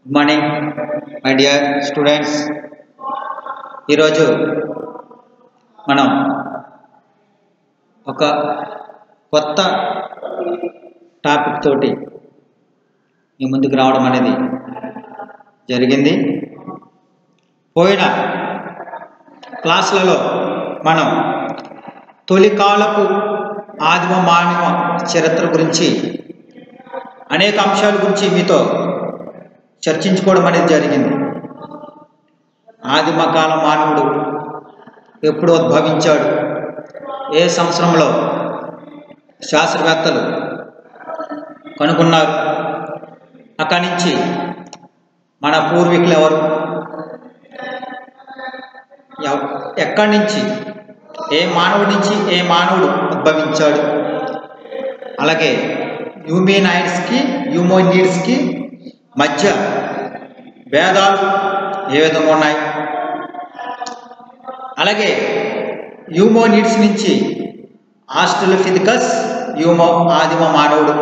Good morning my dear students ఈరోజు మనం ఒక కొత్త టాపిక్ తోటి మీ ముందుకు రావడం అనేది జరిగింది పోయిన క్లాసులలో మనం తొలి కాలపు ఆదిమ మానవ చరిత్ర గురించి అనేక అంశాల గురించి మీతో చర్చించుకోవడం అనేది జరిగింది ఆదిమ కాల మానవుడు ఎప్పుడు ఉద్భవించాడు ఏ సంవత్సరంలో శాస్త్రవేత్తలు కనుగొన్నారు అక్కడి నుంచి మన పూర్వీకులు ఎవరు ఎవ్- ఎక్కడి నుంచి ఏ మానవుడి నుంచి ఏ మానవుడు ఉద్భవించాడు అలాగే హ్యూమినాయిడ్స్కి హ్యూమోనిడ్స్కి మధ్య భేదాలు ఏ విధంగా ఉన్నాయి అలాగే హ్యూమోనిడ్స్ నుంచి ఆస్ట్రలోఫిథికస్ హ్యూమో ఆదిమ మానవుడు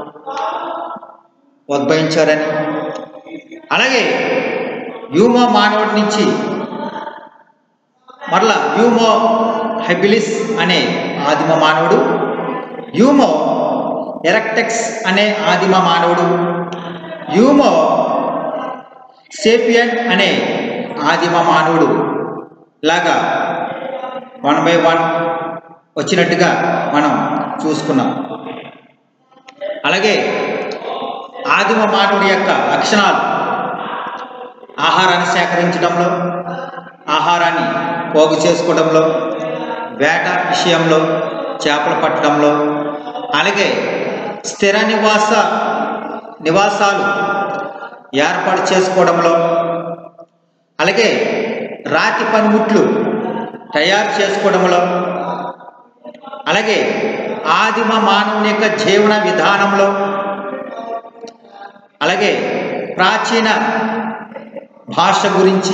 ఉద్భవించారని అలాగే హ్యూమో మానవుడి నుంచి మరలా హ్యూమో హెబిలిస్ అనే ఆదిమ మానవుడు హ్యూమో ఎరక్టెక్స్ అనే ఆదిమ మానవుడు హ్యూమో సేపియన్ అనే ఆదిమ మానవుడు లాగా వన్ బై వన్ వచ్చినట్టుగా మనం చూసుకున్నాం అలాగే ఆదిమ మానవుడి యొక్క లక్షణాలు ఆహారాన్ని సేకరించడంలో ఆహారాన్ని పోగు చేసుకోవడంలో వేట విషయంలో చేపలు పట్టడంలో అలాగే స్థిర నివాస నివాసాలు ఏర్పాటు చేసుకోవడంలో అలాగే రాతి పనిముట్లు తయారు చేసుకోవడంలో అలాగే ఆదిమ మానవుని యొక్క జీవన విధానంలో అలాగే ప్రాచీన భాష గురించి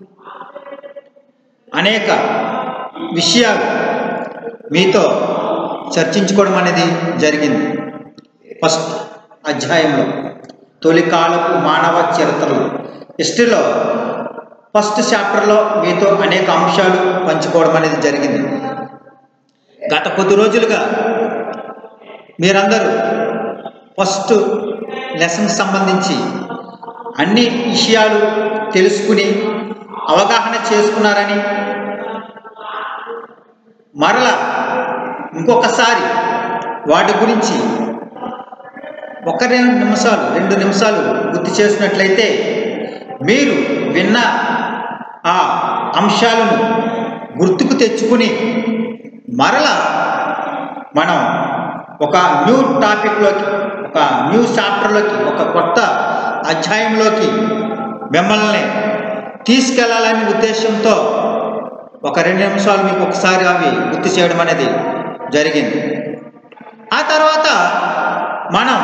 అనేక విషయాలు మీతో చర్చించుకోవడం అనేది జరిగింది ఫస్ట్ అధ్యాయంలో తొలి కాలపు మానవ చరిత్రలు హిస్టరీలో ఫస్ట్ చాప్టర్లో మీతో అనేక అంశాలు పంచుకోవడం అనేది జరిగింది గత కొద్ది రోజులుగా మీరందరూ ఫస్ట్ లెసన్కి సంబంధించి అన్ని విషయాలు తెలుసుకుని అవగాహన చేసుకున్నారని మరల ఇంకొకసారి వాటి గురించి ఒక రెండు నిమిషాలు రెండు నిమిషాలు గుర్తు చేసినట్లయితే మీరు విన్న ఆ అంశాలను గుర్తుకు తెచ్చుకుని మరల మనం ఒక న్యూ టాపిక్లోకి ఒక న్యూ చాప్టర్లోకి ఒక కొత్త అధ్యాయంలోకి మిమ్మల్ని తీసుకెళ్లాలనే ఉద్దేశంతో ఒక రెండు నిమిషాలు మీకు ఒకసారి అవి గుర్తు చేయడం అనేది జరిగింది ఆ తర్వాత మనం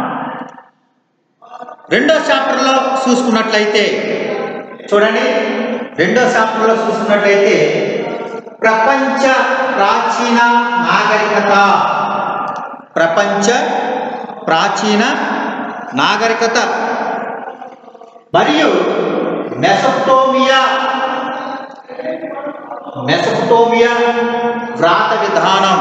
రెండో చాప్టర్లో చూసుకున్నట్లయితే చూడండి రెండో చాప్టర్లో చూసుకున్నట్లయితే ప్రపంచ ప్రాచీన నాగరికత ప్రపంచ ప్రాచీన నాగరికత మరియు మెసప్టోమియా మెసప్టోమియా వ్రాత విధానం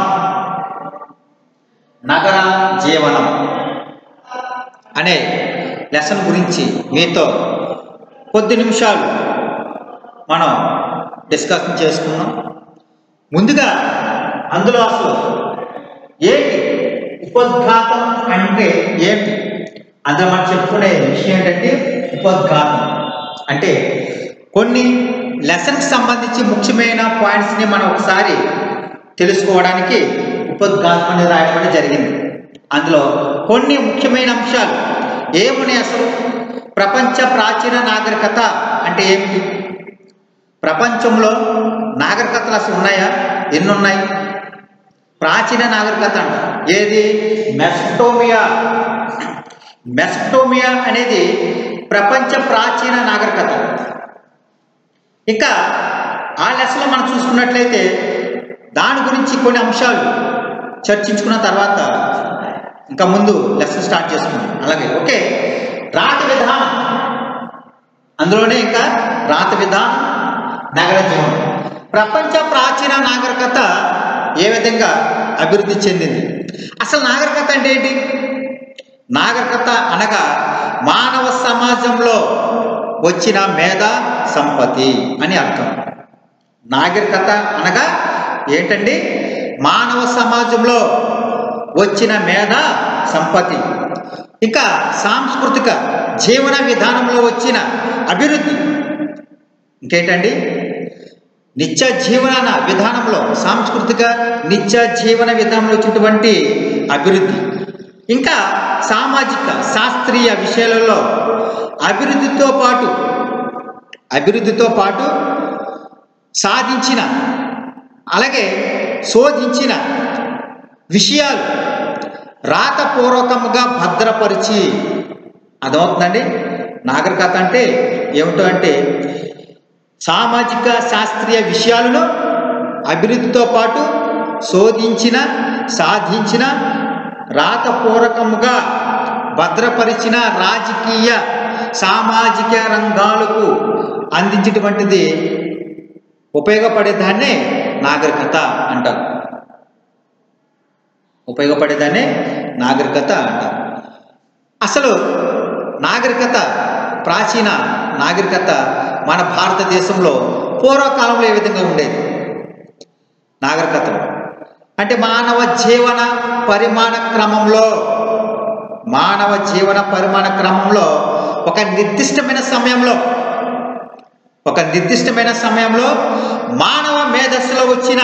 నగర జీవనం అనే లెసన్ గురించి మీతో కొద్ది నిమిషాలు మనం డిస్కషన్ చేసుకున్నాం ముందుగా అందులో అసలు ఏంటి ఉపోద్ఘాతం అంటే ఏంటి అందులో మనం చెప్పుకునే విషయం ఏంటంటే ఉపోద్ఘాతం అంటే కొన్ని లెసన్కి సంబంధించి ముఖ్యమైన పాయింట్స్ని మనం ఒకసారి తెలుసుకోవడానికి ఉపోద్ఘాతం అనేది రాయడం అనేది జరిగింది అందులో కొన్ని ముఖ్యమైన అంశాలు ఏమున్నాయి అసలు ప్రపంచ ప్రాచీన నాగరికత అంటే ఏమిటి ప్రపంచంలో నాగరికతలు అసలు ఉన్నాయా ఎన్ని ఉన్నాయి ప్రాచీన నాగరికత అంట ఏది మెస్టోమియా మెస్టోమియా అనేది ప్రపంచ ప్రాచీన నాగరికత ఇక ఆ లెసలో మనం చూసుకున్నట్లయితే దాని గురించి కొన్ని అంశాలు చర్చించుకున్న తర్వాత ఇంకా ముందు లెసన్ స్టార్ట్ చేసుకుందాం అలాగే ఓకే రాత విధానం అందులోనే ఇంకా రాత విధానం నగర జీవనం ప్రపంచ ప్రాచీన నాగరికత ఏ విధంగా అభివృద్ధి చెందింది అసలు నాగరికత అంటే ఏంటి నాగరికత అనగా మానవ సమాజంలో వచ్చిన మేధ సంపత్తి అని అర్థం నాగరికత అనగా ఏంటండి మానవ సమాజంలో వచ్చిన మేధ సంపత్తి ఇంకా సాంస్కృతిక జీవన విధానంలో వచ్చిన అభివృద్ధి ఇంకేంటండి నిత్య జీవన విధానంలో సాంస్కృతిక నిత్య జీవన విధానంలో వచ్చినటువంటి అభివృద్ధి ఇంకా సామాజిక శాస్త్రీయ విషయాలలో అభివృద్ధితో పాటు అభివృద్ధితో పాటు సాధించిన అలాగే శోధించిన విషయాలు రాతపూర్వకముగా భద్రపరిచి అర్థమవుతుందండి నాగరికత అంటే ఏమిటో అంటే సామాజిక శాస్త్రీయ విషయాలను అభివృద్ధితో పాటు శోధించిన సాధించిన రాతపూర్వకముగా భద్రపరిచిన రాజకీయ సామాజిక రంగాలకు అందించేటువంటిది ఉపయోగపడేదాన్నే నాగరికత అంటారు ఉపయోగపడేదాన్నే నాగరికత అంటారు అసలు నాగరికత ప్రాచీన నాగరికత మన భారతదేశంలో పూర్వకాలంలో ఏ విధంగా ఉండేది నాగరికతలో అంటే మానవ జీవన పరిమాణ క్రమంలో మానవ జీవన పరిమాణ క్రమంలో ఒక నిర్దిష్టమైన సమయంలో ఒక నిర్దిష్టమైన సమయంలో మానవ మేధస్సులో వచ్చిన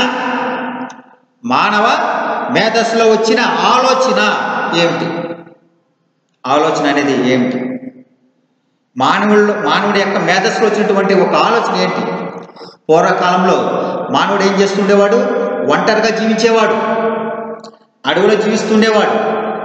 మానవ మేధస్సులో వచ్చిన ఆలోచన ఏమిటి ఆలోచన అనేది ఏమిటి మానవుల్లో మానవుడి యొక్క మేధస్సులో వచ్చినటువంటి ఒక ఆలోచన ఏంటి పూర్వకాలంలో మానవుడు ఏం చేస్తుండేవాడు ఒంటరిగా జీవించేవాడు అడవిలో జీవిస్తుండేవాడు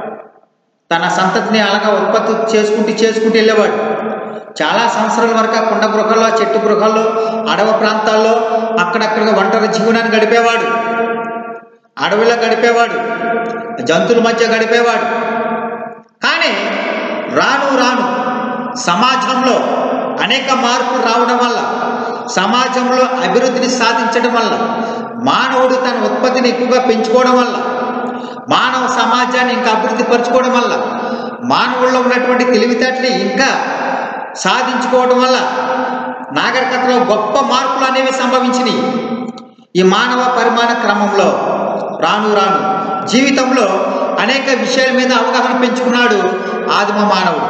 తన సంతతిని అలాగా ఉత్పత్తి చేసుకుంటూ చేసుకుంటూ వెళ్ళేవాడు చాలా సంవత్సరాల వరకు ఆ కొండ గృహాల్లో చెట్టు గృహాల్లో అడవి ప్రాంతాల్లో అక్కడక్కడ ఒంటరి జీవనాన్ని గడిపేవాడు అడవిలో గడిపేవాడు జంతువుల మధ్య గడిపేవాడు కానీ రాను రాను సమాజంలో అనేక మార్పులు రావడం వల్ల సమాజంలో అభివృద్ధిని సాధించడం వల్ల మానవుడు తన ఉత్పత్తిని ఎక్కువగా పెంచుకోవడం వల్ల మానవ సమాజాన్ని ఇంకా అభివృద్ధి పరచుకోవడం వల్ల మానవుల్లో ఉన్నటువంటి తెలివితేటలు ఇంకా సాధించుకోవడం వల్ల నాగరికతలో గొప్ప మార్పులు అనేవి సంభవించినాయి ఈ మానవ పరిమాణ క్రమంలో రాను రాను జీవితంలో అనేక విషయాల మీద అవగాహన పెంచుకున్నాడు ఆదిమ మానవుడు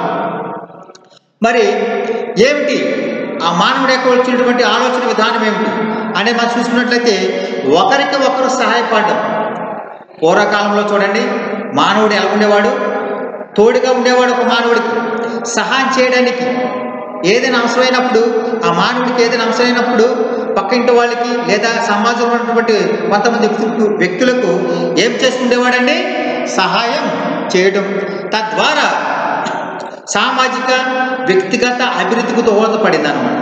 మరి ఏమిటి ఆ మానవుడి యొక్క వచ్చినటువంటి ఆలోచన విధానం ఏమిటి అనేది మనం చూసుకున్నట్లయితే ఒకరికి ఒకరు సహాయపడడం పూర్వకాలంలో చూడండి మానవుడు ఎలా ఉండేవాడు తోడుగా ఉండేవాడు ఒక మానవుడికి సహాయం చేయడానికి ఏదైనా అవసరమైనప్పుడు ఆ మానవుడికి ఏదైనా అవసరమైనప్పుడు పక్కింటి వాళ్ళకి లేదా సమాజంలో ఉన్నటువంటి కొంతమంది వ్యక్తులకు వ్యక్తులకు ఏం చేస్తుండేవాడండి సహాయం చేయడం తద్వారా సామాజిక వ్యక్తిగత అభివృద్ధికి దోహదపడింది అనమాట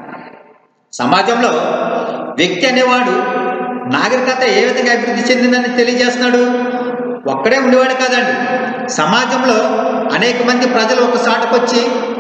సమాజంలో వ్యక్తి అనేవాడు నాగరికత ఏ విధంగా అభివృద్ధి చెందిందని తెలియజేస్తున్నాడు ఒక్కడే ఉండేవాడు కాదండి సమాజంలో అనేక మంది ప్రజలు ఒక సాటుకొచ్చి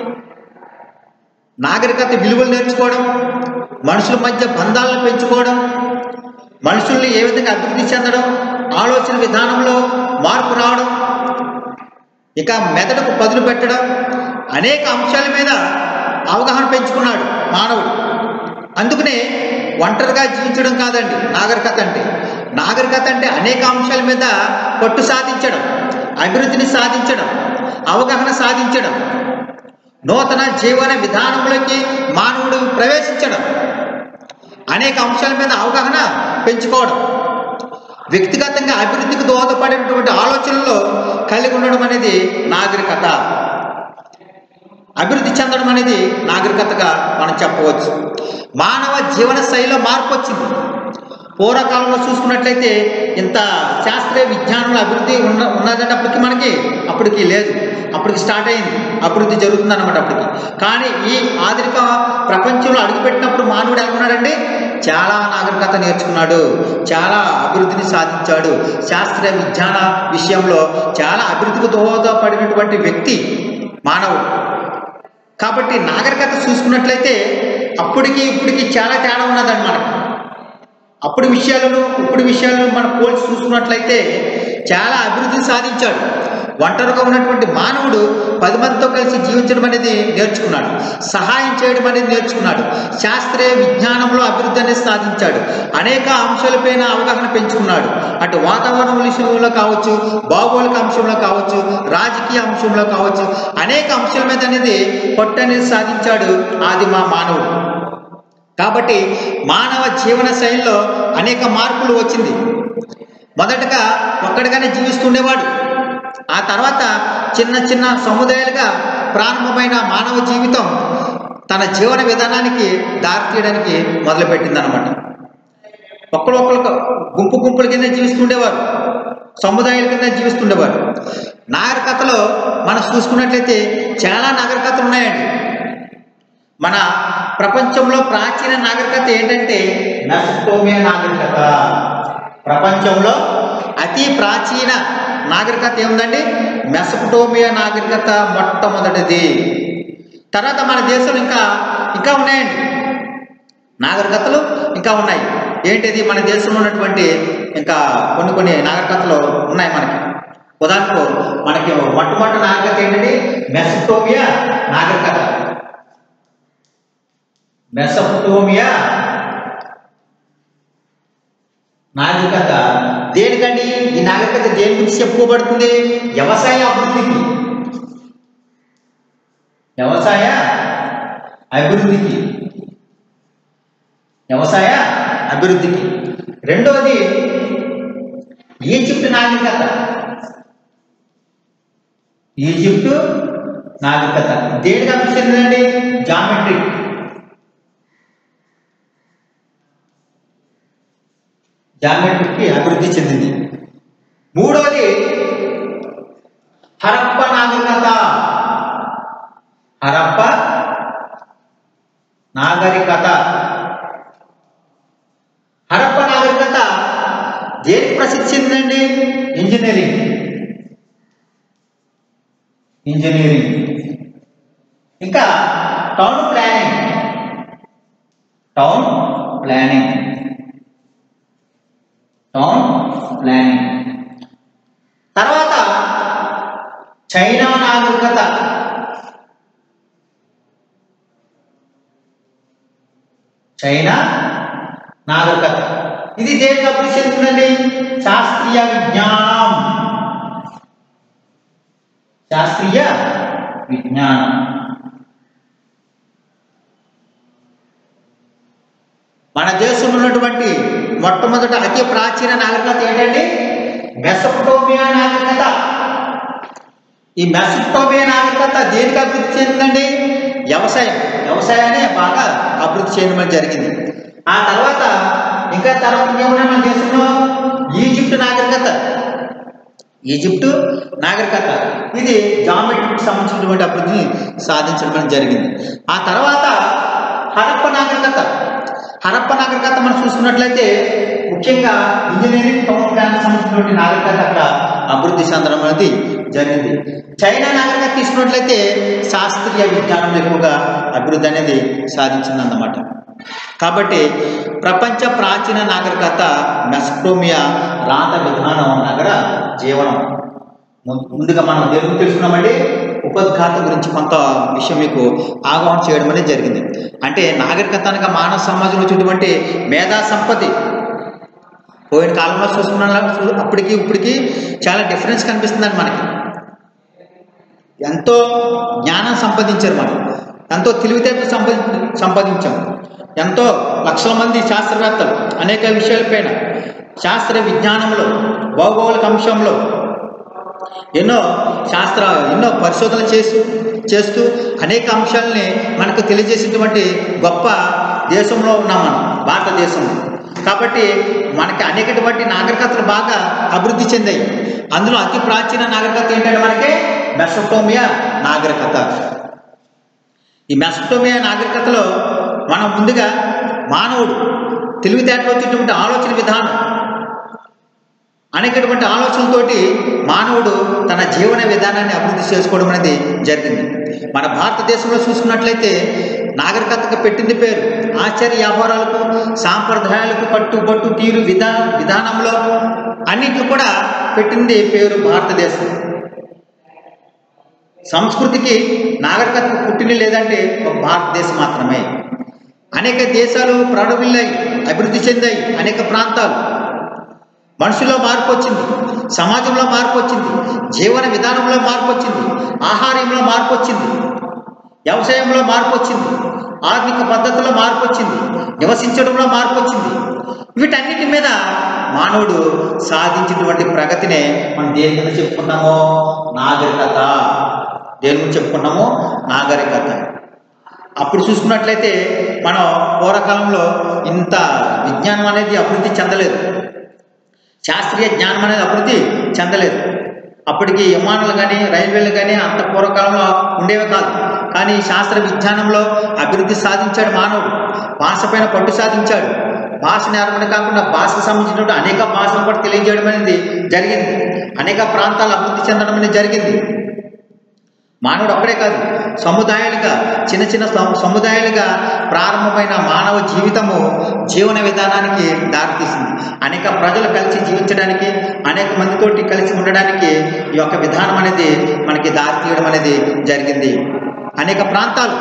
నాగరికత విలువలు నేర్చుకోవడం మనుషుల మధ్య బంధాలను పెంచుకోవడం మనుషుల్ని ఏ విధంగా అభివృద్ధి చెందడం ఆలోచన విధానంలో మార్పు రావడం ఇక మెదడుకు పదులు పెట్టడం అనేక అంశాల మీద అవగాహన పెంచుకున్నాడు మానవుడు అందుకనే ఒంటరిగా జీవించడం కాదండి నాగరికత అంటే నాగరికత అంటే అనేక అంశాల మీద పట్టు సాధించడం అభివృద్ధిని సాధించడం అవగాహన సాధించడం నూతన జీవన విధానంలోకి మానవుడు ప్రవేశించడం అనేక అంశాల మీద అవగాహన పెంచుకోవడం వ్యక్తిగతంగా అభివృద్ధికి దోహదపడినటువంటి ఆలోచనల్లో కలిగి ఉండడం అనేది నాగరికత అభివృద్ధి చెందడం అనేది నాగరికతగా మనం చెప్పవచ్చు మానవ జీవన శైలిలో మార్పు వచ్చింది పూర్వకాలంలో చూసుకున్నట్లయితే ఇంత శాస్త్రీయ విజ్ఞానంలో అభివృద్ధి ఉన్న ఉన్నదన్నప్పటికీ మనకి అప్పటికి లేదు అప్పటికి స్టార్ట్ అయింది అభివృద్ధి జరుగుతుంది అనమాట అప్పటికి కానీ ఈ ఆధునిక ప్రపంచంలో అడుగుపెట్టినప్పుడు మానవుడు ఎలా ఉన్నాడండి చాలా నాగరికత నేర్చుకున్నాడు చాలా అభివృద్ధిని సాధించాడు శాస్త్రీయ విజ్ఞాన విషయంలో చాలా అభివృద్ధికి దోహదపడినటువంటి వ్యక్తి మానవుడు కాబట్టి నాగరికత చూసుకున్నట్లయితే అప్పటికి ఇప్పటికి చాలా తేడా ఉన్నదండి మనకి అప్పుడు విషయాలను ఇప్పుడు విషయాలను మనం పోల్చి చూసుకున్నట్లయితే చాలా అభివృద్ధిని సాధించాడు ఒంటరిగా ఉన్నటువంటి మానవుడు పది మందితో కలిసి జీవించడం అనేది నేర్చుకున్నాడు సహాయం చేయడం అనేది నేర్చుకున్నాడు శాస్త్రీయ విజ్ఞానంలో అభివృద్ధి అనేది సాధించాడు అనేక అంశాలపైన అవగాహన పెంచుకున్నాడు అటు వాతావరణ విషయంలో కావచ్చు భౌగోళిక అంశంలో కావచ్చు రాజకీయ అంశంలో కావచ్చు అనేక అంశాల మీద అనేది పట్టు అనేది సాధించాడు ఆది మా మానవుడు కాబట్టి మానవ జీవన శైలిలో అనేక మార్పులు వచ్చింది మొదటగా ఒక్కడిగానే జీవిస్తుండేవాడు ఆ తర్వాత చిన్న చిన్న సముదాయాలుగా ప్రారంభమైన మానవ జీవితం తన జీవన విధానానికి దారితీయడానికి మొదలుపెట్టిందనమాట ఒక్కరొక్కరు గుంపు గుంపుల కింద జీవిస్తుండేవారు సముదాయాల కింద జీవిస్తుండేవారు నాగరికతలో మనం చూసుకున్నట్లయితే చాలా నాగరికతలు ఉన్నాయండి మన ప్రపంచంలో ప్రాచీన నాగరికత ఏంటంటే మెసపోమియా నాగరికత ప్రపంచంలో అతి ప్రాచీన నాగరికత ఏముందండి మెసపోటోమియా నాగరికత మొట్టమొదటిది తర్వాత మన దేశంలో ఇంకా ఇంకా ఉన్నాయండి నాగరికతలు ఇంకా ఉన్నాయి ఏంటిది మన దేశంలో ఉన్నటువంటి ఇంకా కొన్ని కొన్ని నాగరికతలు ఉన్నాయి మనకి ఉదాహరణకు మనకి మొట్టమొదటి నాగరికత ఏంటంటే మెసపోటోమియా నాగరికత మెసపోటోమియా నాగరికత దేనికండి ఈ నాగరికత దేని గురించి చెప్పుకోబడుతుంది వ్యవసాయ అభివృద్ధికి వ్యవసాయ అభివృద్ధికి వ్యవసాయ అభివృద్ధికి రెండవది ఈజిప్ట్ నాగరికత ఈజిప్టు నాగరికత దేనికి అభివృద్ధి చెందిందండి జామెట్రిక్ జామెట్రిక్కి అభివృద్ధి చెందింది మూడవది హరప్ప నాగరికత హరప్ప నాగరికత హరప్ప నాగరికత దేనికి ప్రసిద్ధి చెందిందండి ఇంజనీరింగ్ ఇంజనీరింగ్ ఇంకా town planning town planning town planning తర్వాత చైనా నాగరికత చైనా నాగరికత ఇది దేనికి అభివృద్ధి చెందుతుందండి శాస్త్రీయ విజ్ఞానం శాస్త్రీయ విజ్ఞానం మన దేశంలో ఉన్నటువంటి మొట్టమొదటి అతి ప్రాచీన నాగరికత ఏంటండి మెసపోటోమియా నాగరికత ఈ మెసపోటోమియా నాగరికత దేనికి అభివృద్ధి చెందిందండి వ్యవసాయం వ్యవసాయాన్ని బాగా అభివృద్ధి చేయడం జరిగింది ఆ తర్వాత ఇంకా తర్వాత ఏమన్నా మన దేశంలో ఈజిప్ట్ నాగరికత ఈజిప్టు నాగరికత ఇది జామెట్రీకి సంబంధించినటువంటి అభివృద్ధిని సాధించడం అనేది జరిగింది ఆ తర్వాత హరప్ప నాగరికత హరప్ప నాగరికత మనం చూసుకున్నట్లయితే ముఖ్యంగా ఇంజనీరింగ్ టౌన్ ప్లాన్ సంబంధించినటువంటి నాగరికత అక్కడ అభివృద్ధి చెందడం అనేది జరిగింది చైనా నాగరికత తీసుకున్నట్లయితే శాస్త్రీయ విజ్ఞానం ఎక్కువగా అభివృద్ధి అనేది సాధించిందన్నమాట కాబట్టి ప్రపంచ ప్రాచీన నాగరికత మెస్ప్రోమియా రాత విధానం నగర జీవనం ము- ముందుగా మనం దేని గురించి తెలుసుకున్నామండి ఉపద్ఘాత గురించి కొంత విషయం మీకు ఆహ్వానం చేయడం అనేది జరిగింది అంటే నాగరికత అనగా మానవ సమాజంలో వచ్చేటువంటి మేధా సంపత్తి పోయిన కాలంలో చూసుకున్న చూ- అప్పటికి ఇప్పటికి చాలా డిఫరెన్స్ కనిపిస్తుందండి మనకి ఎంతో జ్ఞానం సంపాదించారు మనం ఎంతో తెలివితేటలు సంపాది సంపాదించాం ఎంతో లక్షల మంది శాస్త్రవేత్తలు అనేక విషయాలపైన శాస్త్ర విజ్ఞానంలో భౌగోళిక అంశంలో ఎన్నో శాస్త్ర ఎన్నో పరిశోధనలు చేస్తూ చేస్తూ అనేక అంశాలని మనకు తెలియజేసేటువంటి గొప్ప దేశంలో ఉన్నాం మనం భారతదేశంలో కాబట్టి మనకి అనేకటువంటి నాగరికతలు బాగా అభివృద్ధి చెందాయి అందులో అతి ప్రాచీన నాగరికత ఏంటంటే మనకి మెసోటోమియా నాగరికత ఈ మెసోటోమియా నాగరికతలో మనం ముందుగా మానవుడు తెలివితేటలు వచ్చేటువంటి ఆలోచన విధానం అనేకటువంటి ఆలోచనలతోటి మానవుడు తన జీవన విధానాన్ని అభివృద్ధి చేసుకోవడం అనేది జరిగింది మన భారతదేశంలో చూసుకున్నట్లయితే నాగరికతకు పెట్టింది పేరు ఆచార్య వ్యాపారాలకు సాంప్రదాయాలకు కట్టుబట్టు తీరు విధా విధానంలో అన్నింటికి కూడా పెట్టింది పేరు భారతదేశం సంస్కృతికి నాగరికతకు పుట్టింది లేదంటే ఒక భారతదేశం మాత్రమే అనేక దేశాలు ప్రాణవిల్లాయి అభివృద్ధి చెందాయి అనేక ప్రాంతాలు మనుషుల్లో మార్పు వచ్చింది సమాజంలో మార్పు వచ్చింది జీవన విధానంలో మార్పు వచ్చింది ఆహారంలో మార్పు వచ్చింది వ్యవసాయంలో మార్పు వచ్చింది ఆర్థిక పద్ధతిలో మార్పు వచ్చింది నివసించడంలో మార్పు వచ్చింది వీటన్నిటి మీద మానవుడు సాధించినటువంటి ప్రగతినే మనం దేని కింద చెప్పుకున్నామో నాగరికత దేని గురించి చెప్పుకున్నామో నాగరికత అప్పుడు చూసుకున్నట్లయితే మనం పూర్వకాలంలో ఇంత విజ్ఞానం అనేది అభివృద్ధి చెందలేదు శాస్త్రీయ జ్ఞానం అనేది అభివృద్ధి చెందలేదు అప్పటికి విమానాలు కానీ రైల్వేలు కానీ అంత పూర్వకాలంలో ఉండేవి కాదు కానీ శాస్త్ర విజ్ఞానంలో అభివృద్ధి సాధించాడు మానవుడు భాష పైన పట్టు సాధించాడు భాష నేర్పడం కాకుండా భాషకు సంబంధించినటువంటి అనేక భాషలు కూడా తెలియజేయడం అనేది జరిగింది అనేక ప్రాంతాలు అభివృద్ధి చెందడం అనేది జరిగింది మానవుడు అక్కడే కాదు సముదాయాలుగా చిన్న చిన్న సము- సముదాయాలుగా ప్రారంభమైన మానవ జీవితము జీవన విధానానికి దారితీసింది అనేక ప్రజలు కలిసి జీవించడానికి అనేక మందితోటి కలిసి ఉండడానికి ఈ యొక్క విధానం అనేది మనకి దారి తీయడం అనేది జరిగింది అనేక ప్రాంతాలు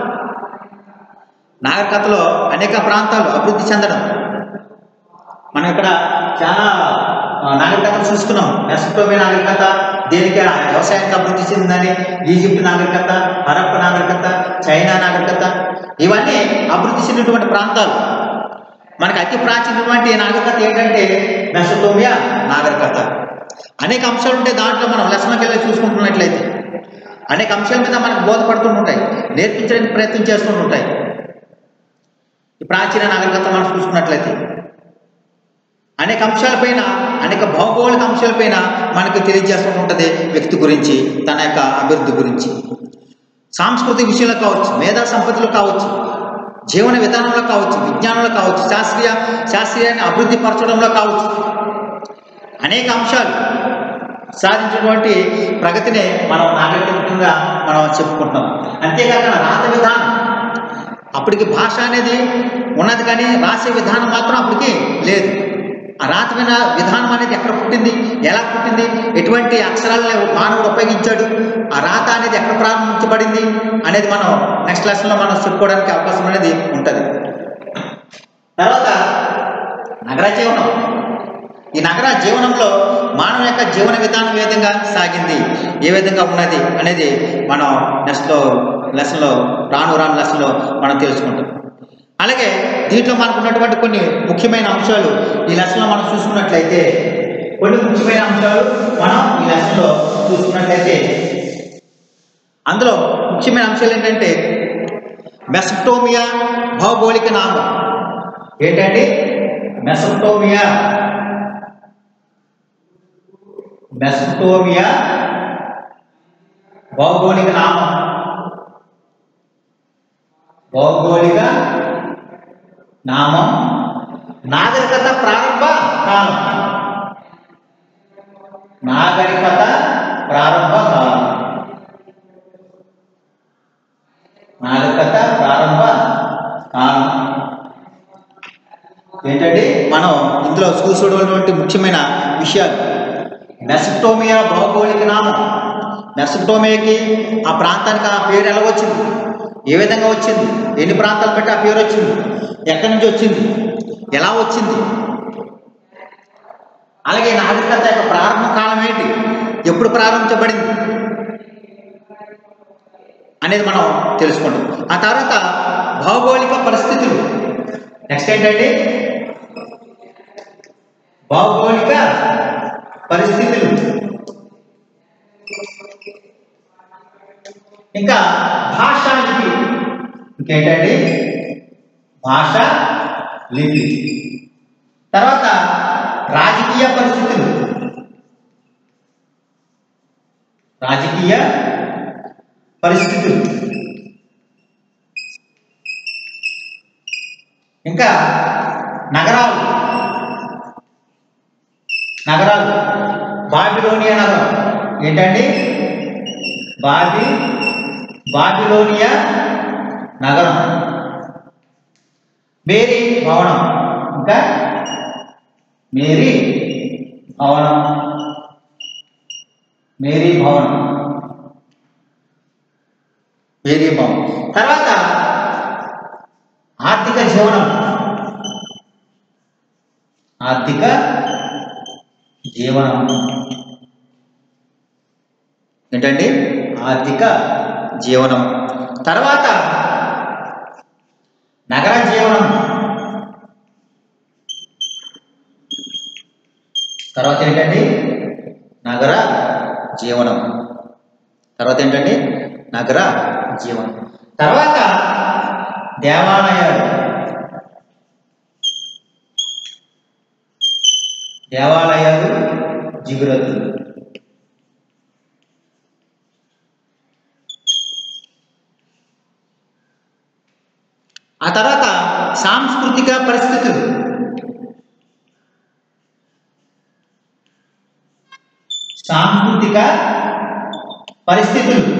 నాగరికతలో అనేక ప్రాంతాలు అభివృద్ధి చెందడం మనం ఇక్కడ చాలా ఆ, నాగరికతలు చూసుకున్నాం మెసపోమే నాగరికత దేనికి ఆ వ్యవసాయానికి అభివృద్ధి చెందిందని ఈజిప్ట్ నాగరికత హరప్ప నాగరికత చైనా నాగరికత ఇవన్నీ అభివృద్ధి చెందినటువంటి ప్రాంతాలు మనకి అతి ప్రాచీనటువంటి నాగరికత ఏంటంటే మెసపోమియా నాగరికత అనేక అంశాలు ఉంటాయి దాంట్లో మనం లెసన్కి వెళ్ళి చూసుకుంటున్నట్లయితే అనేక అంశాల మీద మనకు బోధపడుతుంటాయి నేర్పించడానికి ప్రయత్నం చేస్తుంటాయి ఈ ప్రాచీన నాగరికత మనం చూసుకున్నట్లయితే అనేక అంశాలపైన అనేక భౌగోళిక అంశాలపైన మనకు తెలియజేస్తూ ఉంటుంది వ్యక్తి గురించి తన యొక్క అభివృద్ధి గురించి సాంస్కృతిక విషయంలో కావచ్చు మేధా సంపత్తిలో కావచ్చు జీవన విధానంలో కావచ్చు విజ్ఞానంలో కావచ్చు శాస్త్రీయ శాస్త్రీయాన్ని అభివృద్ధి పరచడంలో కావచ్చు అనేక అంశాలు సాధించినటువంటి ప్రగతినే మనం నాగరికంగా మనం చెప్పుకుంటున్నాం అంతేకాకుండా రాత విధానం అప్పటికి భాష అనేది ఉన్నది కానీ రాసే విధానం మాత్రం అప్పటికి లేదు ఆ రాత విన విధానం అనేది ఎక్కడ పుట్టింది ఎలా పుట్టింది ఎటువంటి అక్షరాలను మానవుడు ఉపయోగించాడు ఆ రాత అనేది ఎక్కడ ప్రారంభించబడింది అనేది మనం నెక్స్ట్ లెసన్లో మనం చెప్పుకోవడానికి అవకాశం అనేది ఉంటుంది తర్వాత నగర జీవనం ఈ నగర జీవనంలో మానవ యొక్క జీవన విధానం ఏ విధంగా సాగింది ఏ విధంగా ఉన్నది అనేది మనం నెక్స్ట్లో లెసన్లో రాను రాను లెసన్లో మనం తెలుసుకుంటాం అలాగే దీంట్లో మనకు ఉన్నటువంటి కొన్ని ముఖ్యమైన అంశాలు ఈ లెసన్లో మనం చూసుకున్నట్లయితే కొన్ని ముఖ్యమైన అంశాలు మనం ఈ లెసన్లో చూసుకున్నట్లయితే అందులో ముఖ్యమైన అంశాలు ఏంటంటే మెసప్టోమియా భౌగోళిక నామం ఏంటంటే మెసప్టోమియా మెసప్టోమియా భౌగోళిక నామం భౌగోళిక నామం నాగరికత ప్రారంభ కాలం నాగరికత ప్రారంభ కాలం నాగరికత ప్రారంభ కాలం ఏంటంటే మనం ఇందులో చూసుకోవటువంటి ముఖ్యమైన విషయాలు మెసప్టోమియా భౌగోళిక నామం మెసప్టోమియాకి ఆ ప్రాంతానికి ఆ పేరు ఎలా వచ్చింది ఏ విధంగా వచ్చింది ఎన్ని ప్రాంతాలు పెట్టి ఆ పేరు వచ్చింది ఎక్కడి నుంచి వచ్చింది ఎలా వచ్చింది అలాగే నాగరికత యొక్క ప్రారంభ కాలం ఏంటి ఎప్పుడు ప్రారంభించబడింది అనేది మనం తెలుసుకుంటాం ఆ తర్వాత భౌగోళిక పరిస్థితులు నెక్స్ట్ ఏంటంటే భౌగోళిక పరిస్థితులు ఇంకా భాషా లిపి ఇంకేంటండి భాష లిపి తర్వాత రాజకీయ పరిస్థితులు రాజకీయ పరిస్థితులు ఇంకా నగరాలు నగరాలు బాబిలోనియా నగరం ఏంటండి బాబి బాబిలోనియా నగరం మేరీ భవనం ఇంకా మేరీ భవనం మేరీ భవనం మేరీ భవనం తర్వాత ఆర్థిక జీవనం ఆర్థిక జీవనం ఏంటండి ఆర్థిక జీవనం తర్వాత నగర జీవనం తర్వాత ఏంటండి నగర జీవనం తర్వాత ఏంటండి నగర జీవనం తర్వాత దేవాలయాలు దేవాలయాలు జిగురత్తులు ఆ తర్వాత సాంస్కృతిక పరిస్థితులు సాంస్కృతిక పరిస్థితులు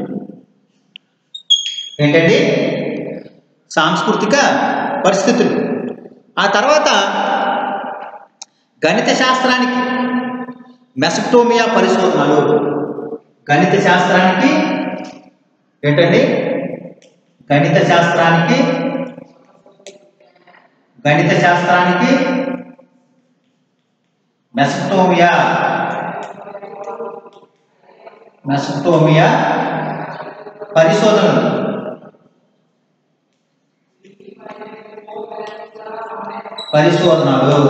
ఏంటండి సాంస్కృతిక పరిస్థితులు ఆ తర్వాత గణిత శాస్త్రానికి మెసప్టోమియా పరిశోధనలు గణిత శాస్త్రానికి ఏంటండి గణిత శాస్త్రానికి గణిత శాస్త్రానికి మెసప్టోమియా మెసప్టోమియా పరిశోధనలు పరిశోధనలు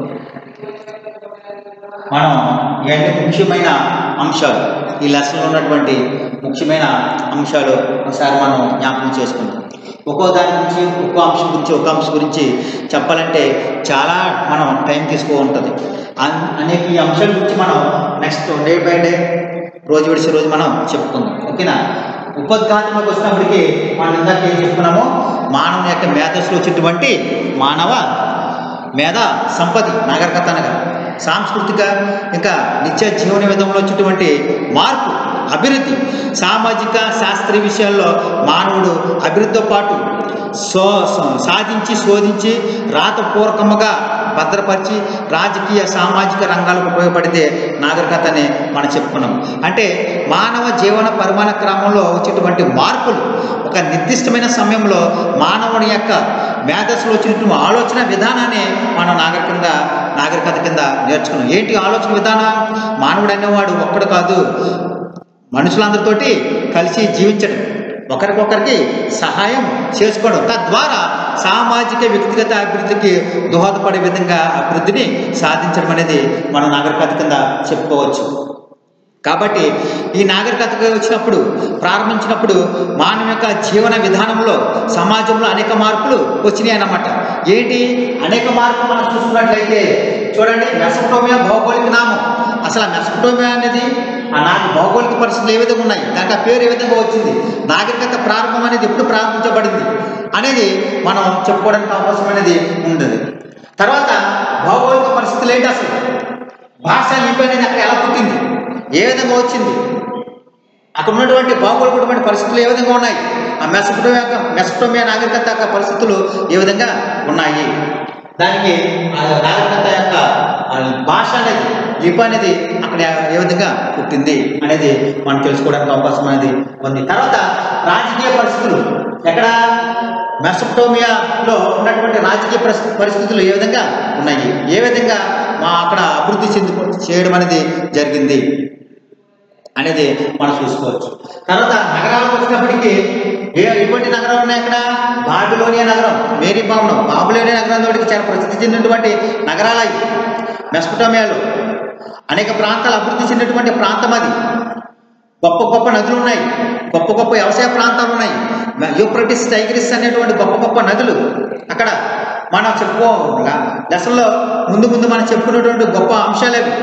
మనం ఇవన్నీ ముఖ్యమైన అంశాలు ఈ లెసన్లో ఉన్నటువంటి ముఖ్యమైన అంశాలు ఒకసారి మనం జ్ఞాపకం చేసుకుందాం ఒక్కో దాని గురించి ఒక్కో అంశం గురించి ఒక్కో అంశం గురించి చెప్పాలంటే చాలా మనం టైం తీసుకో ఉంటుంది అన్- అనేక ఈ అంశాల గురించి మనం నెక్స్ట్ డే బై డే రోజు విడిచి రోజు మనం చెప్పుకుందాం ఓకేనా ఉపద్ఘాతంలోకి వచ్చినప్పటికీ మనం ఇందాక ఏం చెప్పుకున్నామో మానవుని యొక్క మేధస్సులో వచ్చేటువంటి మానవ మేధ సంపత్తి నాగరికత అనగా సాంస్కృతిక ఇంకా నిత్య జీవన విధంలో వచ్చేటువంటి మార్పు అభివృద్ధి సామాజిక శాస్త్రీయ విషయాల్లో మానవుడు అభివృద్ధితో పాటు సో సో- సాధించి శోధించి రాతపూర్వకముగా భద్రపరిచి రాజకీయ సామాజిక రంగాలకు ఉపయోగపడితే నాగరికత అని మనం చెప్పుకున్నాం అంటే మానవ జీవన పరిమాణ క్రమంలో వచ్చేటువంటి మార్పులు ఒక నిర్దిష్టమైన సమయంలో మానవుని యొక్క మేధస్సులో వచ్చినటువంటి ఆలోచన విధానాన్ని మనం నాగరికంద నాగరికత కింద నేర్చుకున్నాం ఏంటి ఆలోచన విధానం మానవుడు అనేవాడు ఒక్కడు కాదు మనుషులందరితోటి కలిసి జీవించడం ఒకరికొకరికి సహాయం చేసుకోవడం తద్వారా సామాజిక వ్యక్తిగత అభివృద్ధికి దోహదపడే విధంగా అభివృద్ధిని సాధించడం అనేది మనం నాగరికత కింద చెప్పుకోవచ్చు కాబట్టి ఈ నాగరికతకు వచ్చినప్పుడు ప్రారంభించినప్పుడు మానవ యొక్క జీవన విధానంలో సమాజంలో అనేక మార్పులు వచ్చినాయి అన్నమాట ఏంటి అనేక మార్పులు మనం చూసుకున్నట్లయితే చూడండి మెసపటోమియా భౌగోళిక నామం అసలు ఆ మెసపటోమియా అనేది ఆ నాటి భౌగోళిక పరిస్థితులు ఏ విధంగా ఉన్నాయి దానికి ఆ పేరు ఏ విధంగా వచ్చింది నాగరికత ప్రారంభం అనేది ఎప్పుడు ప్రారంభించబడింది అనేది మనం చెప్పుకోవడానికి అవకాశం అనేది ఉండదు తర్వాత భౌగోళిక పరిస్థితులు ఏంటి అసలు భాష లిపి అనేది అక్కడ ఎలా పుట్టింది ఏ విధంగా వచ్చింది అక్కడ ఉన్నటువంటి భౌగోళికటువంటి పరిస్థితులు ఏ విధంగా ఉన్నాయి ఆ మెసపటోమియా యొక్క మెసపటోమియా నాగరికత యొక్క పరిస్థితులు ఏ విధంగా ఉన్నాయి దానికి ఆ నాగరికత యొక్క ఆ భాష అనేది లిపి అనేది అక్కడ ఏ విధంగా పుట్టింది అనేది మనం తెలుసుకోవడానికి అవకాశం అనేది ఉంది తర్వాత రాజకీయ పరిస్థితులు ఎక్కడ మెసపటోమియాలో ఉన్నటువంటి రాజకీయ పరిస్థి- పరిస్థితులు ఏ విధంగా ఉన్నాయి ఏ విధంగా మా అక్కడ అభివృద్ధి చెంది చేయడం అనేది జరిగింది అనేది మనం చూసుకోవచ్చు తర్వాత నగరాలకు వచ్చినప్పటికీ ఏ ఎటువంటి నగరాలు ఉన్నాయి అక్కడ బాబిలోనియా నగరం మేరీ భవనం బాబులోనియా నగరం తోటికి చాలా ప్రసిద్ధి చెందినటువంటి నగరాలు అవి మెస్పటోమియాలో అనేక ప్రాంతాలు అభివృద్ధి చెందినటువంటి ప్రాంతం అది గొప్ప గొప్ప నదులు ఉన్నాయి గొప్ప గొప్ప వ్యవసాయ ప్రాంతాలు ఉన్నాయి యూప్రటిస్ టైగ్రిస్ అనేటువంటి గొప్ప గొప్ప నదులు అక్కడ మనం చెప్పుకో లెసన్లో ముందు ముందు మనం చెప్పుకున్నటువంటి గొప్ప అంశాలు అవి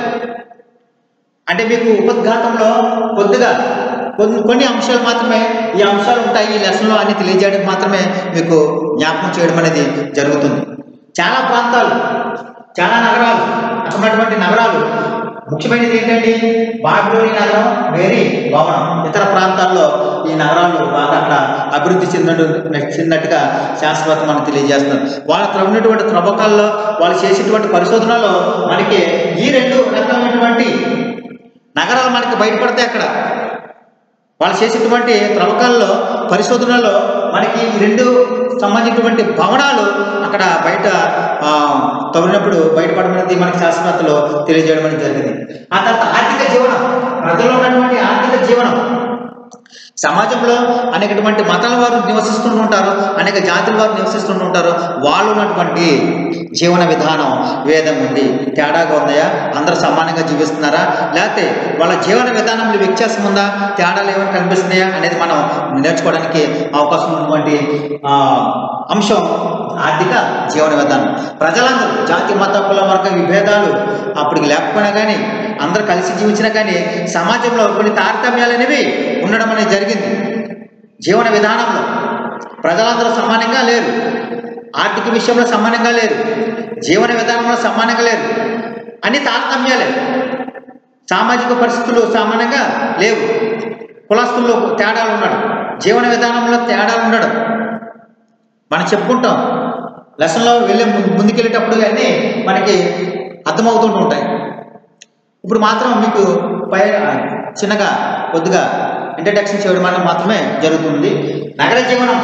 అంటే మీకు ఉపద్ఘాతంలో కొద్దిగా కొన్ని కొన్ని అంశాలు మాత్రమే ఈ అంశాలు ఉంటాయి ఈ లెసన్లో అన్ని తెలియజేయడానికి మాత్రమే మీకు జ్ఞాపకం చేయడం అనేది జరుగుతుంది చాలా ప్రాంతాలు చాలా నగరాలు అక్కడ ఉన్నటువంటి నగరాలు ముఖ్యమైనది ఏంటంటే బాబిలోని నగరం వేరే భవనం ఇతర ప్రాంతాల్లో ఈ నగరాలు బాగా అక్కడ అభివృద్ధి చెందినట్టు చెందినట్టుగా శాస్త్రవేత్త మనకు తెలియజేస్తారు వాళ్ళ త్రవ్వినటువంటి త్రవ్వకాల్లో వాళ్ళు చేసేటువంటి పరిశోధనలో మనకి ఈ రెండు రకాలైనటువంటి నగరాలు మనకి బయటపడతాయి అక్కడ వాళ్ళు చేసేటువంటి త్రవ్వకాల్లో పరిశోధనలో మనకి ఈ రెండు సంబంధించినటువంటి భవనాలు అక్కడ బయట ఆ, తవ్వినప్పుడు బయటపడమనేది మనకి శాస్త్రవేత్తలు తెలియజేయడం అనేది జరిగింది ఆ తర్వాత ఆర్థిక జీవనం ప్రజల్లో ఉన్నటువంటి ఆర్థిక జీవనం సమాజంలో అనేకటువంటి మతాల వారు నివసిస్తూ ఉంటారు అనేక జాతుల వారు నివసిస్తూ ఉంటారు వాళ్ళు ఉన్నటువంటి జీవన విధానం వేదం ఉంది తేడాగా ఉందయా అందరూ సమానంగా జీవిస్తున్నారా లేకపోతే వాళ్ళ జీవన విధానంలో వ్యత్యాసం ఉందా తేడాలు ఏమైనా కనిపిస్తున్నాయా అనేది మనం నేర్చుకోవడానికి అవకాశం ఉన్నటువంటి ఆ, అంశం ఆర్థిక జీవన విధానం ప్రజలందరూ జాతి మత కుల వర్గ విభేదాలు అప్పటికి లేకపోయినా కానీ అందరూ కలిసి జీవించినా కానీ సమాజంలో కొన్ని తారతమ్యాలు అనేవి ఉండడం అనేది జరిగింది జీవన విధానంలో ప్రజలందరూ సమానంగా లేరు ఆర్థిక విషయంలో సమానంగా లేరు జీవన విధానంలో సమానంగా లేరు అన్ని తారతమ్యాలే సామాజిక పరిస్థితులు సమానంగా లేవు కులస్తుల్లో తేడాలు ఉండడం జీవన విధానంలో తేడాలు ఉండడం మనం చెప్పుకుంటాం లెసన్లో వెళ్ళే ము- ముందుకెళ్ళేటప్పుడు అన్నీ మనకి అర్థమవుతుంటూ ఉంటాయి ఇప్పుడు మాత్రం మీకు పై చిన్నగా కొద్దిగా ఇంట్రడక్షన్ చేయడం అనేది మాత్రమే జరుగుతుంది నగర జీవనం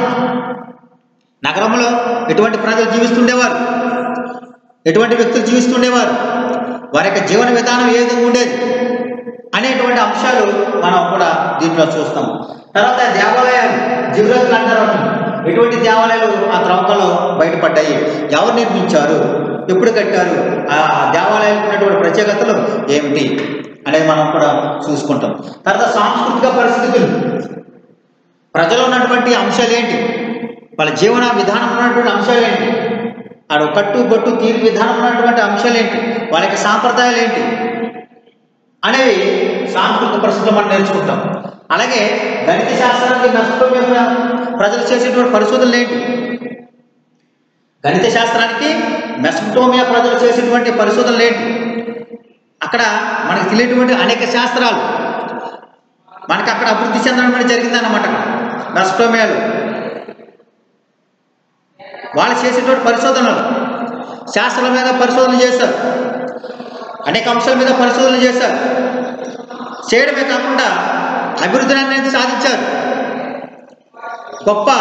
నగరంలో ఎటువంటి ప్రజలు జీవిస్తుండేవారు ఎటువంటి వ్యక్తులు జీవిస్తుండేవారు వారి యొక్క జీవన విధానం ఏ విధంగా ఉండేది అనేటువంటి అంశాలు మనం కూడా దీంట్లో చూస్తాం తర్వాత దేవాలయాలు జీవరాజులు అంటారు వాటిని. ఎటువంటి దేవాలయాలు ఆ త్రవ్వకలో బయటపడ్డాయి ఎవరు నిర్మించారు ఎప్పుడు కట్టారు ఆ దేవాలయాలకు ఉన్నటువంటి ప్రత్యేకతలు ఏమిటి అనేది మనం కూడా చూసుకుంటాం తర్వాత సాంస్కృతిక పరిస్థితులు ప్రజలు ఉన్నటువంటి అంశాలు ఏంటి వాళ్ళ జీవన విధానం ఉన్నటువంటి అంశాలు ఏంటి ఆడ కట్టు బొట్టు తీరు విధానం ఉన్నటువంటి అంశాలు ఏంటి వాళ్ళ యొక్క సాంప్రదాయాలు ఏంటి అనేవి సాంస్కృతిక పరిస్థితులు మనం నేర్చుకుంటాం అలాగే గణిత శాస్త్రానికి మెసపోమియా ప్రజలు చేసేటువంటి పరిశోధనలు ఏంటి గణిత శాస్త్రానికి మెసపోమియా ప్రజలు చేసేటువంటి పరిశోధనలు ఏంటి అక్కడ మనకు తెలియటువంటి అనేక శాస్త్రాలు మనకి అక్కడ అభివృద్ధి చెందడం అనేది జరిగిందన్నమాట అక్కడ మెసపోమియాలో వాళ్ళు చేసేటువంటి పరిశోధనలు శాస్త్రాల మీద పరిశోధనలు చేశారు అనేక అంశాల మీద పరిశోధనలు చేశారు చేయడమే కాకుండా అభివృద్ధిని అనేది సాధించారు గొప్ప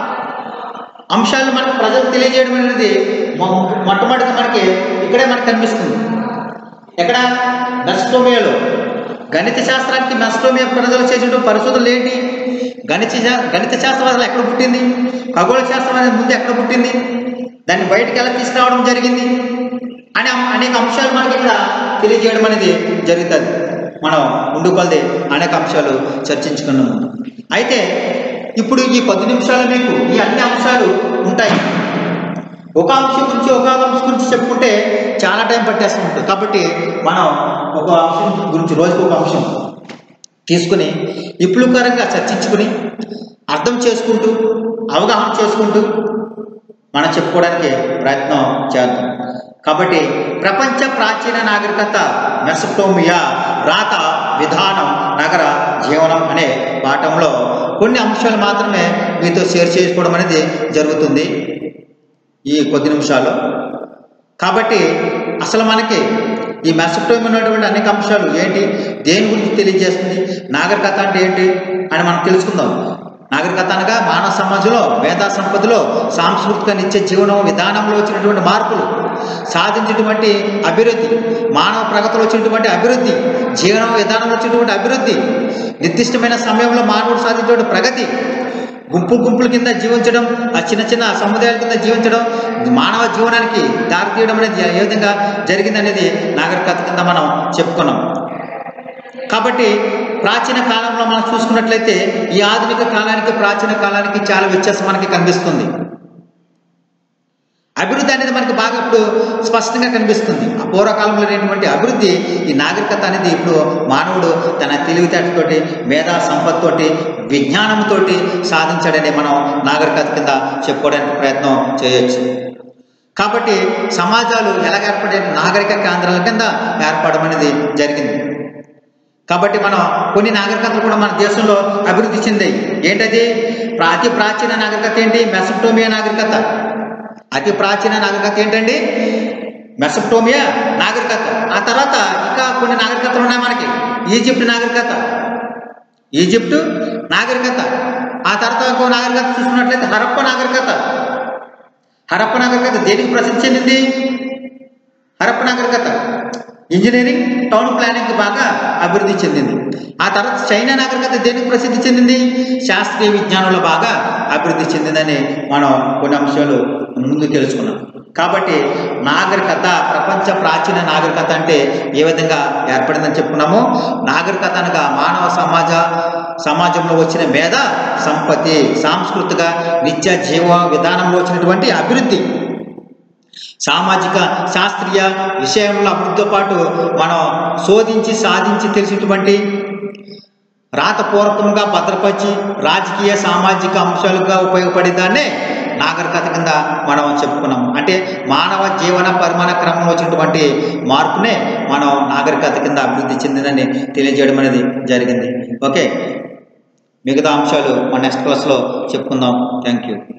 అంశాలను మనకు ప్రజలకు తెలియజేయడం అనేది మొ- మొట్టమొదటిగా మనకి ఇక్కడే మనకు కనిపిస్తుంది ఎక్కడ మెస్టోమియాలో గణిత శాస్త్రానికి మెస్టోమియా ప్రజలు చేసిన పరిశోధనలు ఏంటి గణిత శా- గణిత శాస్త్రం అసలు ఎక్కడ పుట్టింది ఖగోళ శాస్త్రం అనేది ముందు ఎక్కడ పుట్టింది దాన్ని బయటికి ఎలా తీసుకురావడం జరిగింది అనే అం- అనేక అంశాలు మనకి ఇక్కడ తెలియజేయడం అనేది జరుగుతుంది మనం ముందు కొలది అనేక అంశాలు చర్చించుకున్నాము అయితే ఇప్పుడు ఈ పది నిమిషాలు మీకు ఈ అన్ని అంశాలు ఉంటాయి ఒక అంశం గురించి ఒక అంశం గురించి చెప్పుకుంటే చాలా టైం పట్టేస్తూ ఉంటుంది కాబట్టి మనం ఒక అంశం గురించి రోజుకు ఒక అంశం తీసుకుని విప్లవకరంగా చర్చించుకుని అర్థం చేసుకుంటూ అవగాహన చేసుకుంటూ మనం చెప్పుకోవడానికి ప్రయత్నం చేద్దాం కాబట్టి ప్రపంచ ప్రాచీన నాగరికత మెసటోమియా రాత విధానం నగర జీవనం అనే పాఠంలో కొన్ని అంశాలు మాత్రమే మీతో షేర్ చేసుకోవడం అనేది జరుగుతుంది ఈ కొద్ది నిమిషాలు కాబట్టి అసలు మనకి ఈ మెసటోమి ఉన్నటువంటి అనేక అంశాలు ఏంటి దేని గురించి తెలియజేస్తుంది నాగరికత అంటే ఏంటి అని మనం తెలుసుకుందాం నాగరికత అనగా మానవ సమాజంలో మేధా సంపదలో సాంస్కృతిక నిత్య జీవనం విధానంలో వచ్చినటువంటి మార్పులు సాధించినటువంటి అభివృద్ధి మానవ ప్రగతిలో వచ్చినటువంటి అభివృద్ధి జీవన విధానంలో వచ్చినటువంటి అభివృద్ధి నిర్దిష్టమైన సమయంలో మానవుడు సాధించిన ప్రగతి గుంపు గుంపుల కింద జీవించడం ఆ చిన్న చిన్న సముదాయాల కింద జీవించడం మానవ జీవనానికి దారితీయడం అనేది ఏ విధంగా జరిగిందనేది నాగరికత కింద మనం చెప్పుకున్నాం కాబట్టి ప్రాచీన కాలంలో మనం చూసుకున్నట్లయితే ఈ ఆధునిక కాలానికి ప్రాచీన కాలానికి చాలా వ్యత్యాసం మనకి కనిపిస్తుంది అభివృద్ధి అనేది మనకి బాగా ఇప్పుడు స్పష్టంగా కనిపిస్తుంది ఆ పూర్వకాలంలో లేనటువంటి అభివృద్ధి ఈ నాగరికత అనేది ఇప్పుడు మానవుడు తన తెలివితేటతోటి మేధా సంపత్తోటి విజ్ఞానంతోటి సాధించాడని మనం నాగరికత కింద చెప్పుకోవడానికి ప్రయత్నం చేయొచ్చు కాబట్టి సమాజాలు ఎలా ఏర్పడే నాగరిక కేంద్రాల కింద ఏర్పడడం అనేది జరిగింది కాబట్టి మనం కొన్ని నాగరికతలు కూడా మన దేశంలో అభివృద్ధి చెందాయి ఏంటది ప్రా- అతి ప్రాచీన నాగరికత ఏంటి మెసప్టోమియా నాగరికత అతి ప్రాచీన నాగరికత ఏంటండి మెసప్టోమియా నాగరికత ఆ తర్వాత ఇంకా కొన్ని నాగరికతలు ఉన్నాయి మనకి ఈజిప్ట్ నాగరికత ఈజిప్టు నాగరికత ఆ తర్వాత ఇంకో నాగరికత చూసుకున్నట్లయితే హరప్ప నాగరికత హరప్ప నాగరికత దేనికి ప్రసిద్ధి చెందింది హరప్ప నాగరికత ఇంజనీరింగ్ టౌన్ ప్లానింగ్ బాగా అభివృద్ధి చెందింది ఆ తర్వాత చైనా నాగరికత దేనికి ప్రసిద్ధి చెందింది శాస్త్రీయ విజ్ఞానంలో బాగా అభివృద్ధి చెందిందని మనం కొన్ని అంశాలు ముందు తెలుసుకున్నాం కాబట్టి నాగరికత ప్రపంచ ప్రాచీన నాగరికత అంటే ఏ విధంగా ఏర్పడిందని చెప్పుకున్నాము నాగరికత అనగా మానవ సమాజ సమాజంలో వచ్చిన మేధ సంపత్తి సాంస్కృతిక నిత్య జీవ విధానంలో వచ్చినటువంటి అభివృద్ధి సామాజిక శాస్త్రీయ విషయంలో అభివృద్ధితో పాటు మనం శోధించి సాధించి తెలిసినటువంటి రాతపూర్వకంగా భద్రపరిచి రాజకీయ సామాజిక అంశాలుగా ఉపయోగపడేదాన్నే నాగరికత కింద మనం చెప్పుకున్నాం అంటే మానవ జీవన పరిమాణ క్రమంలో వచ్చినటువంటి మార్పునే మనం నాగరికత కింద అభివృద్ధి చెందిందని తెలియజేయడం అనేది జరిగింది ఓకే మిగతా అంశాలు మన నెక్స్ట్ క్లాస్లో చెప్పుకుందాం థ్యాంక్ యూ